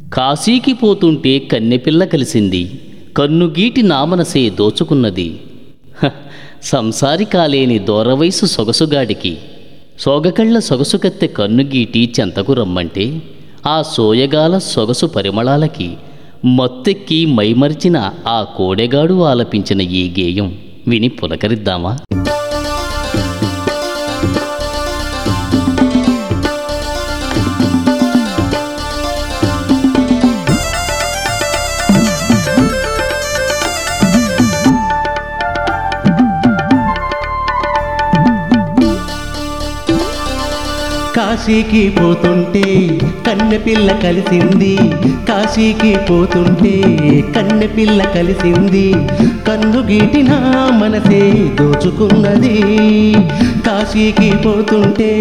కాశీకి పోతుంటే కన్నెపిల్ల కలిసింది కన్నుగీటి నామనసే దోచుకున్నది హ, సంసారి కాలేని దూరవయసు సొగసుగాడికి సోగకళ్ళ సొగసుకత్తె కన్నుగీటి చెంతకు రమ్మంటే ఆ సోయగాల సొగసు పరిమళాలకి మత్తెక్కి మైమరిచిన ఆ కోడెగాడు ఆలపించిన ఈ గేయం విని పులకరిద్దామా కాశీకి పోతుంటే కన్నెపిల్ల కలిసింది కాశీకి పోతుంటే కన్నెపిల్ల కలిసింది కన్ను గీటిన మనసే దోచుకున్నది కాశీకి పోతుంటే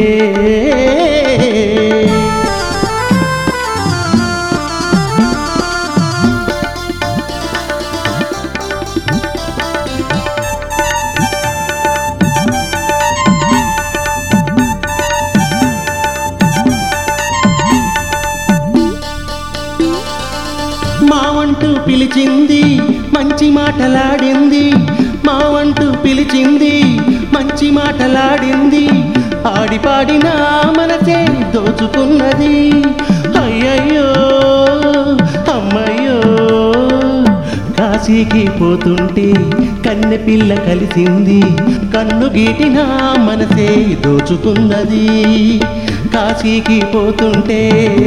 మావంటూ పిలిచింది మంచి మాటలాడింది మావంటూ పిలిచింది మంచి మాటలాడింది ఆడిపాడిన మనసే దోచుకున్నది అయ్యయ్యో అమ్మయ్యో కాశీకి పోతుంటే కన్నె పిల్ల కలిసింది కన్ను గీటిన మనసే దోచుకున్నది కాశీకి పోతుంటే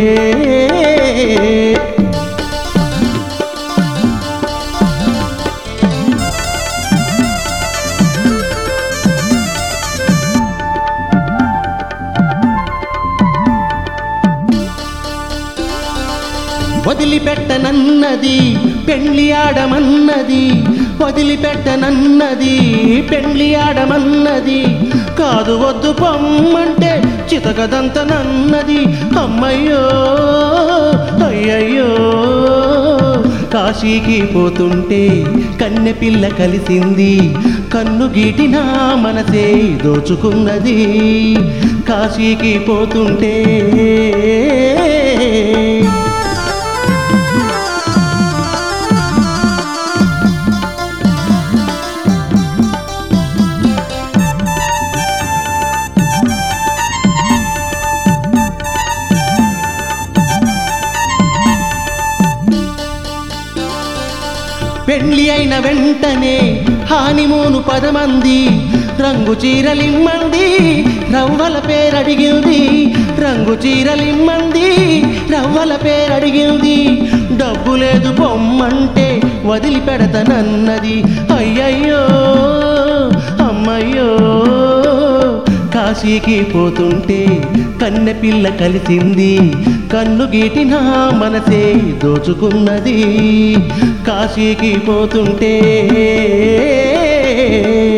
వదిలిపెట్టనన్నది పెండ్లి ఆడమన్నది వదిలిపెట్టనన్నది పెండ్లి ఆడమన్నది కాదు వద్దు పొమ్మంటే చితకదంతనన్నది అమ్మయ్యో అయ్యయ్యో కాశీకి పోతుంటే కన్నె పిల్ల కలిసింది కన్ను గీటిన మనసే దోచుకున్నది కాశీకి పోతుంటే పెళ్లి అయిన వెంటనే హానిమూను పదమంది రంగు చీరలిమ్మంది రవ్వల పేరడిగింది రంగు చీరలిమ్మంది రవ్వల పేరడిగింది డబ్బు లేదు బొమ్మంటే వదిలిపెడతనన్నది అయ్యయ్యో అమ్మయ్యో కాశీకి పోతుంటే కన్నె పిల్ల కలిసింది కన్ను గీటిన మనసే దోచుకున్నది కాశీకి పోతుంటే